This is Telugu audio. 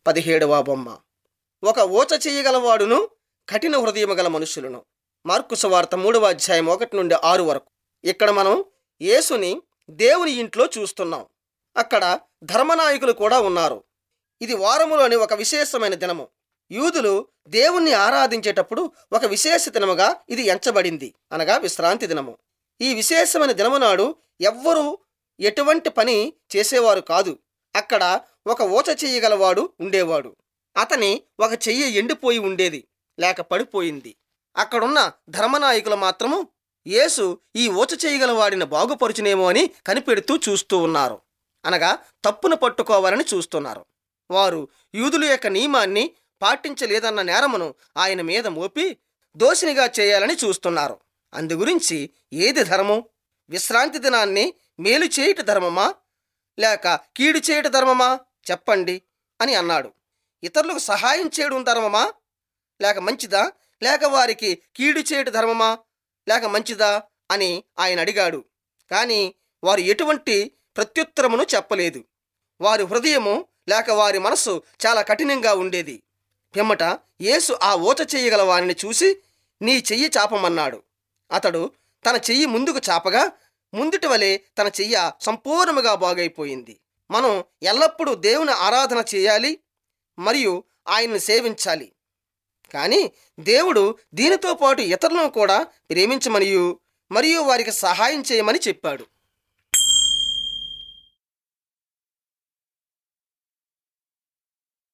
పదిహేడవ బొమ్మ ఒక ఊచ చేయగలవాడును కఠిన హృదయము గల మనుషులను మార్కు సువార్త మూడవ అధ్యాయం ఒకటి నుండి ఆరు వరకు ఇక్కడ మనం యేసుని దేవుని ఇంట్లో చూస్తున్నాం అక్కడ ధర్మనాయకులు కూడా ఉన్నారు ఇది వారములోని ఒక విశేషమైన దినము యూదులు దేవుణ్ణి ఆరాధించేటప్పుడు ఒక విశేష దినముగా ఇది ఎంచబడింది అనగా విశ్రాంతి దినము ఈ విశేషమైన దినము నాడు ఎవ్వరూ ఎటువంటి పని చేసేవారు కాదు అక్కడ ఒక ఊచ చెయ్యగలవాడు ఉండేవాడు అతని ఒక చెయ్యి ఎండిపోయి ఉండేది లేక పడిపోయింది అక్కడున్న ధర్మనాయకులు మాత్రము యేసు ఈ ఊచ చేయగలవాడిని బాగుపరుచునేమో అని కనిపెడుతూ చూస్తూ ఉన్నారు అనగా తప్పును పట్టుకోవాలని చూస్తున్నారు వారు యూదుల యొక్క నియమాన్ని పాటించలేదన్న నేరమును ఆయన మీద మోపి దోషినిగా చేయాలని చూస్తున్నారు అందుగురించి ఏది ధర్మం విశ్రాంతి దినాన్ని మేలు చేయుట ధర్మమా లేక కీడు చేయుట ధర్మమా చెప్పండి అని అన్నాడు ఇతరులకు సహాయం చేయడం ధర్మమా లేక మంచిదా లేక వారికి కీడు చేయుట ధర్మమా లేక మంచిదా అని ఆయన అడిగాడు కానీ వారు ఎటువంటి ప్రత్యుత్తరమును చెప్పలేదు వారి హృదయము లేక వారి మనస్సు చాలా కఠినంగా ఉండేది పిమ్మట యేసు ఆ ఊచ చేయగల వారిని చూసి నీ చెయ్యి చాపమన్నాడు అతడు తన చెయ్యి ముందుకు చాపగా ముందుటి వలె తన చెయ్య సంపూర్ణముగా బాగైపోయింది మనం ఎల్లప్పుడూ దేవుని ఆరాధన చేయాలి మరియు ఆయన్ని సేవించాలి కానీ దేవుడు దీనితో పాటు ఇతరులను కూడా ప్రేమించమనియు మరియు వారికి సహాయం చేయమని చెప్పాడు